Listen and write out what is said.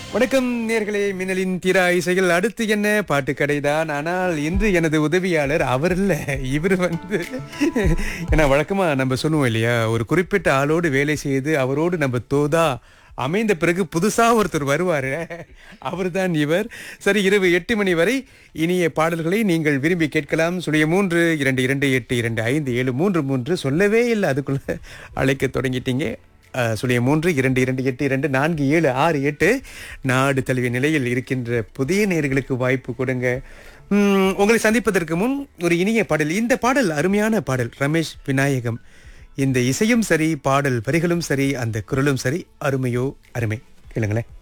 வணக்கம் நேர்களே மின்னலின் திரா இசைகள் அடுத்து என்ன பாட்டு கடைதான் ஆனால் இன்று எனது உதவியாளர் அவர் இல்ல இவர் வந்து ஏன்னா வழக்கமா நம்ம சொல்லுவோம் இல்லையா ஒரு குறிப்பிட்ட ஆளோடு வேலை செய்து அவரோடு நம்ம தோதா அமைந்த பிறகு புதுசா ஒருத்தர் வருவாரு அவர்தான் இவர் சரி இரவு எட்டு மணி வரை இனிய பாடல்களை நீங்கள் விரும்பி கேட்கலாம் சுழிய மூன்று இரண்டு இரண்டு எட்டு இரண்டு ஐந்து ஏழு மூன்று மூன்று சொல்லவே இல்லை அதுக்குள்ள அழைக்க தொடங்கிட்டீங்க அஹ், சுழிய மூன்று இரண்டு இரண்டு எட்டு இரண்டு நான்கு ஏழு ஆறு எட்டு நாடு தழுவிய நிலையில் இருக்கின்ற புதிய நேர்களுக்கு வாய்ப்பு கொடுங்க உம், உங்களை சந்திப்பதற்கு முன் ஒரு இனிய பாடல் இந்த பாடல் அருமையான பாடல் ரமேஷ் விநாயகம் இந்த இசையும் சரி பாடல் வரிகளும் சரி அந்த குரலும் சரி அருமையோ அருமை கேளுங்களேன்